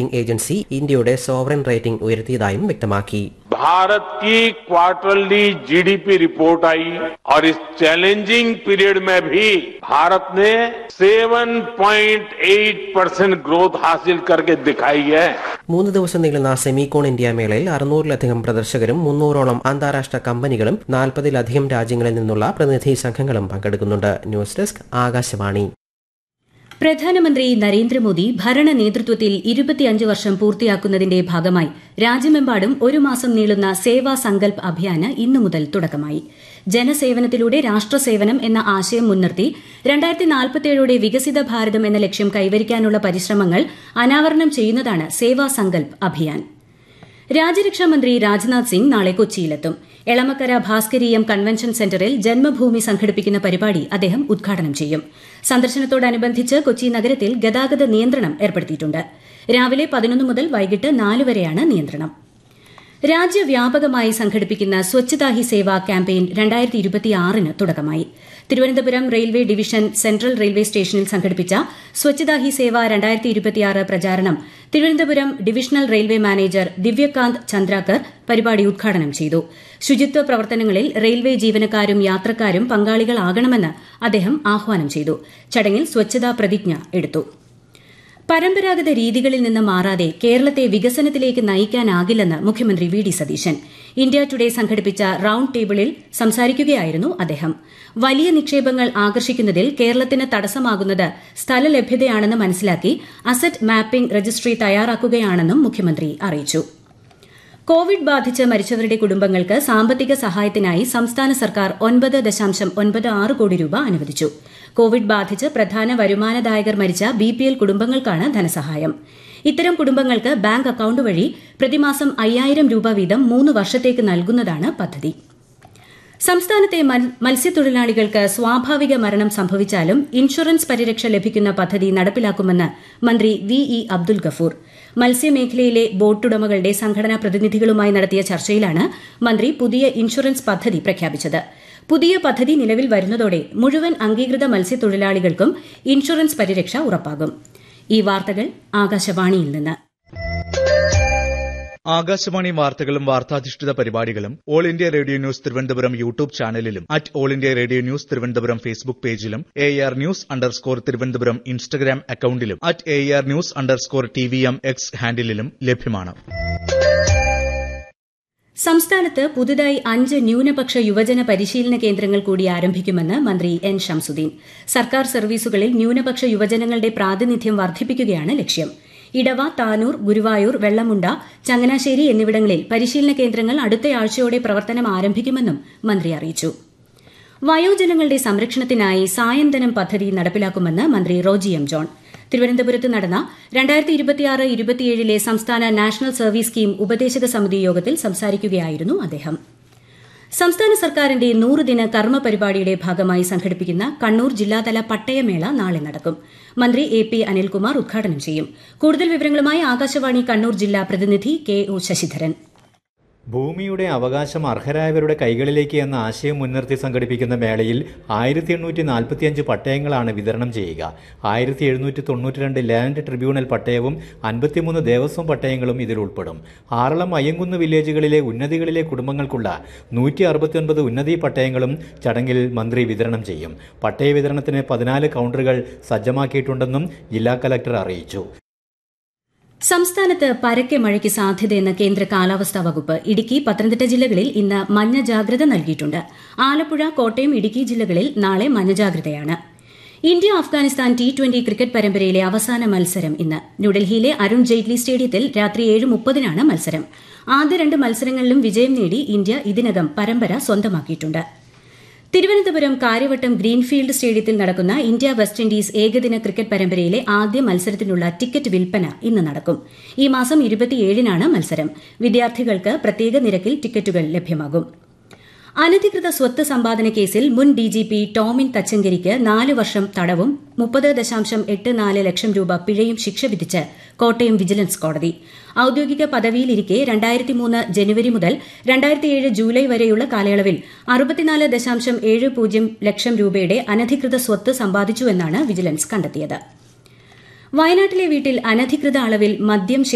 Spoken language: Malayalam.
റേറ്റിംഗ് ഏജൻസി ഇന്ത്യയുടെ സോവറൻ റേറ്റിംഗ് ഉയർത്തിയതായും വ്യക്തമാക്കി भारत की क्वार्टरली जीडीपी रिपोर्ट आई और इस चैलेंजिंग पीरियड में भी भारत ने 7.8 परसेंट ग्रोथ हासिल करके दिखाई है മൂന്ന് ദിവസം നീളുന്ന സെമികോൺ ഇന്ത്യ മേളയിൽ അറുന്നൂറിലധികം പ്രദർശകരും മുന്നൂറോളം അന്താരാഷ്ട്ര കമ്പനികളും നാൽപ്പതിലധികം രാജ്യങ്ങളിൽ നിന്നുള്ള പ്രതിനിധി സംഘങ്ങളും പങ്കെടുക്കുന്നുണ്ട് ന്യൂസ് ഡെസ്ക് ആകാശവാണി പ്രധാനമന്ത്രി നരേന്ദ്രമോദി ഭരണ നേതൃത്വത്തിൽ ഇരുപത്തിയഞ്ച് വർഷം പൂർത്തിയാക്കുന്നതിന്റെ ഭാഗമായി രാജ്യമെമ്പാടും ഒരു മാസം നീളുന്ന സേവാ സങ്കൽപ് അഭിയാന് ഇന്നു മുതൽ തുടക്കമായി ജനസേവനത്തിലൂടെ രാഷ്ട്രസേവനം എന്ന ആശയം മുൻനിർത്തി രണ്ടായിരത്തി നാൽപ്പത്തിയേഴോടെ വികസിത ഭാരതം എന്ന ലക്ഷ്യം കൈവരിക്കാനുള്ള പരിശ്രമങ്ങൾ അനാവരണം ചെയ്യുന്നതാണ് സേവാ സങ്കൽപ് അഭിയാൻ രാജ്യരക്ഷാമന്ത്രി രാജ്നാഥ് സിംഗ് നാളെ കൊച്ചിയിലെത്തും എളമക്കര ഭാസ്കരീയം കൺവെൻഷൻ സെന്ററിൽ ജന്മഭൂമി സംഘടിപ്പിക്കുന്ന പരിപാടി അദ്ദേഹം ഉദ്ഘാടനം ചെയ്യും സന്ദർശനത്തോടനുബന്ധിച്ച് കൊച്ചി നഗരത്തിൽ ഗതാഗത നിയന്ത്രണം ഏർപ്പെടുത്തിയിട്ടുണ്ട് രാവിലെ പതിനൊന്ന് മുതൽ വൈകിട്ട് നാല് വരെയാണ് നിയന്ത്രണം രാജ്യവ്യാപകമായി സംഘടിപ്പിക്കുന്ന സ്വച്ഛതാ ഹി സേവ ക്യാമ്പയിൻ രണ്ടായിരത്തി ഇരുപത്തിയാറിന് തുടക്കമായി Thiruvananthapuram railway division central railway സ്റ്റേഷനിൽ സംഘടിപ്പിച്ച സ്വച്ഛതാ ഹി സേവ രണ്ടായിരത്തി ഇരുപത്തിയാറ് പ്രചാരണം Thiruvananthapuram divisional railway manager Divyakant Chandrakar പരിപാടി ഉദ്ഘാടനം ചെയ്തു ശുചിത്വ പ്രവർത്തനങ്ങളിൽ റെയിൽവേ ജീവനക്കാരും യാത്രക്കാരും പങ്കാളികളാകണമെന്ന് അദ്ദേഹം ആഹ്വാനം ചെയ്തു ചടങ്ങിൽ സ്വച്ഛതാ പ്രതിജ്ഞ എടുത്തു പരമ്പരാഗത രീതികളിൽ നിന്ന് മാറാതെ കേരളത്തെ വികസനത്തിലേക്ക് നയിക്കാനാകില്ലെന്ന് മുഖ്യമന്ത്രി V D Satheesan India Today സംഘടിപ്പിച്ച റൌണ്ട് ടേബിളിൽ സംസാരിക്കുകയായിരുന്നു അദ്ദേഹം വലിയ നിക്ഷേപങ്ങൾ ആകർഷിക്കുന്നതിൽ കേരളത്തിന് തടസ്സമാകുന്നത് സ്ഥലലഭ്യതയാണെന്ന് മനസ്സിലാക്കി അസറ്റ് മാപ്പിംഗ് രജിസ്ട്രി തയ്യാറാക്കുകയാണെന്നും മുഖ്യമന്ത്രി അറിയിച്ചു കോവിഡ് ബാധിച്ച് മരിച്ചവരുടെ കുടുംബങ്ങൾക്ക് സാമ്പത്തിക സഹായത്തിനായി സംസ്ഥാന സർക്കാർ ഒൻപത് ദശാംശം ഒൻപത് ആറ് കോടി രൂപ അനുവദിച്ചു കോവിഡ് ബാധിച്ച് പ്രധാന വരുമാനദായകർ മരിച്ച ബിപിഎൽ കുടുംബങ്ങൾക്കാണ് ധനസഹായം ഇത്തരം കുടുംബങ്ങൾക്ക് ബാങ്ക് അക്കൌണ്ട് വഴി പ്രതിമാസം അയ്യായിരം രൂപ വീതം മൂന്ന് വർഷത്തേക്ക് നൽകുന്നതാണ് പദ്ധതി സംസ്ഥാനത്തെ മത്സ്യത്തൊഴിലാളികൾക്ക് സ്വാഭാവിക മരണം സംഭവിച്ചാലും ഇൻഷുറൻസ് പരിരക്ഷ ലഭിക്കുന്ന പദ്ധതി നടപ്പിലാക്കുമെന്ന് മന്ത്രി വി ഇ അബ്ദുൽ ഗഫൂർ മത്സ്യമേഖലയിലെ ബോട്ടുടമകളുടെ സംഘടനാ പ്രതിനിധികളുമായി നടത്തിയ ചർച്ചയിലാണ് മന്ത്രി പുതിയ ഇൻഷുറൻസ് പദ്ധതി പ്രഖ്യാപിച്ചത് പുതിയ പദ്ധതി നിലവിൽ വരുന്നതോടെ മുഴുവൻ അംഗീകൃത മത്സ്യത്തൊഴിലാളികൾക്കും ഇൻഷുറൻസ് പരിരക്ഷ ഉറപ്പാകും ഈ വാർത്തകൾ ആകാശവാണിയിൽ നിന്ന് ആകാശവാണി വാർത്തകളും വാർത്താധിഷ്ഠിത പരിപാടികളും all India radio news Thiruvananthapuram YouTube ചാനലിലും at all India radio news Thiruvananthapuram Facebook പേജിലും A R news underscore Thiruvananthapuram Instagram അക്കൌണ്ടിലും at A R news underscore T V M X ഹാൻഡിലും ലഭ്യമാണ് സംസ്ഥാനത്ത് പുതുതായി അഞ്ച് ന്യൂനപക്ഷ യുവജന പരിശീലന കേന്ദ്രങ്ങൾ കൂടി ആരംഭിക്കുമെന്ന് മന്ത്രി എൻ ഷംസുദ്ദീൻ സർക്കാർ സർവീസുകളിൽ ന്യൂനപക്ഷ യുവജനങ്ങളുടെ പ്രാതിനിധ്യം വർദ്ധിപ്പിക്കുകയാണ് ലക്ഷ്യം ഇടവ താനൂർ ഗുരുവായൂർ വെള്ളമുണ്ട ചങ്ങനാശ്ശേരി എന്നിവിടങ്ങളിൽ പരിശീലന കേന്ദ്രങ്ങൾ അടുത്തയാഴ്ചയോടെ പ്രവർത്തനം ആരംഭിക്കുമെന്നും മന്ത്രി അറിയിച്ചു വയോജനങ്ങളുടെ സംരക്ഷണത്തിനായി സായന്തനം പദ്ധതി നടപ്പിലാക്കുമെന്ന് മന്ത്രി റോജി എം ജോൺ തിരുവനന്തപുരത്ത് നടന്ന രണ്ടായിരത്തി ഇരുപത്തിയാറ് ഇരുപത്തിയേഴിലെ സംസ്ഥാന നാഷണൽ സർവീസ് സ്കീം ഉപദേശക സമിതി യോഗത്തിൽ സംസാരിക്കുകയായിരുന്നു അദ്ദേഹം സംസ്ഥാന സർക്കാരിന്റെ നൂറുദിന കർമ്മ പരിപാടിയുടെ ഭാഗമായി സംഘടിപ്പിക്കുന്ന കണ്ണൂർ ജില്ലാതല പട്ടയമേള നാളെ നടക്കും മന്ത്രി എ പി അനിൽകുമാർ ഉദ്ഘാടനം ചെയ്യും കൂടുതൽ വിവരങ്ങളുമായി ആകാശവാണി കണ്ണൂർ ജില്ലാ പ്രതിനിധി കെ ഒ ശശിധരൻ ഭൂമിയുടെ അവകാശം അർഹരായവരുടെ കൈകളിലേക്ക് എന്ന ആശയം മുൻനിർത്തി സംഘടിപ്പിക്കുന്ന മേളയിൽ ആയിരത്തി എണ്ണൂറ്റി നാൽപ്പത്തിയഞ്ച് പട്ടയങ്ങളാണ് വിതരണം ചെയ്യുക ആയിരത്തി എഴുന്നൂറ്റി തൊണ്ണൂറ്റി രണ്ട് ലാൻഡ് ട്രിബ്യൂണൽ പട്ടയവും അൻപത്തിമൂന്ന് ദേവസ്വം പട്ടയങ്ങളും ഇതിൽ ഉൾപ്പെടും ആറളം അയ്യങ്കുന്ന് വില്ലേജുകളിലെ ഉന്നതികളിലെ കുടുംബങ്ങൾക്കുള്ള നൂറ്റി അറുപത്തിയൊൻപത് ഉന്നതി പട്ടയങ്ങളും ചടങ്ങിൽ മന്ത്രി വിതരണം ചെയ്യും പട്ടയ വിതരണത്തിന് പതിനാല് കൗണ്ടറുകൾ സജ്ജമാക്കിയിട്ടുണ്ടെന്നും ജില്ലാ കലക്ടർ അറിയിച്ചു സംസ്ഥാനത്ത് പരക്കെ മഴയ്ക്ക് സാധ്യതയെന്ന് കേന്ദ്ര കാലാവസ്ഥാ വകുപ്പ് ഇടുക്കി പത്തനംതിട്ട ജില്ലകളിൽ ഇന്ന് മഞ്ഞ ജാഗ്രത നൽകിയിട്ടുണ്ട് ആലപ്പുഴ കോട്ടയം ഇടുക്കി ജില്ലകളിൽ നാളെ മഞ്ഞ ജാഗ്രതയാണ് India Afghanistan T twenty cricket പരമ്പരയിലെ അവസാന മത്സരം ഇന്ന് ന്യൂഡൽഹിയിലെ അരുൺ ജെയ്റ്റ്ലി സ്റ്റേഡിയത്തിൽ രാത്രി ഏഴ് മുപ്പതിനാണ് മത്സരം ആദ്യ രണ്ട് മത്സരങ്ങളിലും വിജയം നേടി ഇന്ത്യ ഇതിനകം പരമ്പര സ്വന്തമാക്കിയിട്ടുണ്ട് തിരുവനന്തപുരം കാര്യവട്ടം ഗ്രീൻഫീൽഡ് സ്റ്റേഡിയത്തിൽ നടക്കുന്ന ഇന്ത്യ വെസ്റ്റ് ഇൻഡീസ് ഏകദിന ക്രിക്കറ്റ് പരമ്പരയിലെ ആദ്യ മത്സരത്തിനുള്ള ടിക്കറ്റ് വിൽപ്പന ഇന്ന് നടക്കും ഈ മാസം ഇരുപത്തിയേഴിനാണ് മത്സരം വിദ്യാർത്ഥികൾക്ക് പ്രത്യേക നിരക്കിൽ ടിക്കറ്റുകൾ ലഭ്യമാകും അനധികൃത സ്വത്ത് സമ്പാദന കേസിൽ മുൻ ഡിജിപി ടോമിൻ തച്ചങ്കരിക്ക് നാല് വർഷം തടവും മുപ്പത് ദശാംശം എട്ട് നാല് ലക്ഷം രൂപ പിഴയും ശിക്ഷ വിധിച്ച് കോട്ടയം വിജിലൻസ് കോടതി ഔദ്യോഗിക പദവിയിലിരിക്കെ രണ്ടായിരത്തി മൂന്ന് ജനുവരി മുതൽ രണ്ടായിരത്തിയേഴ് ജൂലൈ വരെയുള്ള കാലയളവിൽ അറുപത്തിനാല് ദശാംശം ഏഴ് പൂജ്യം ലക്ഷം രൂപയുടെ അനധികൃത സ്വത്ത് സമ്പാദിച്ചുവെന്നാണ് വിജിലൻസ് കണ്ടെത്തിയത് വയനാട്ടിലെ വീട്ടിൽ അനധികൃത അളവിൽ മദ്യം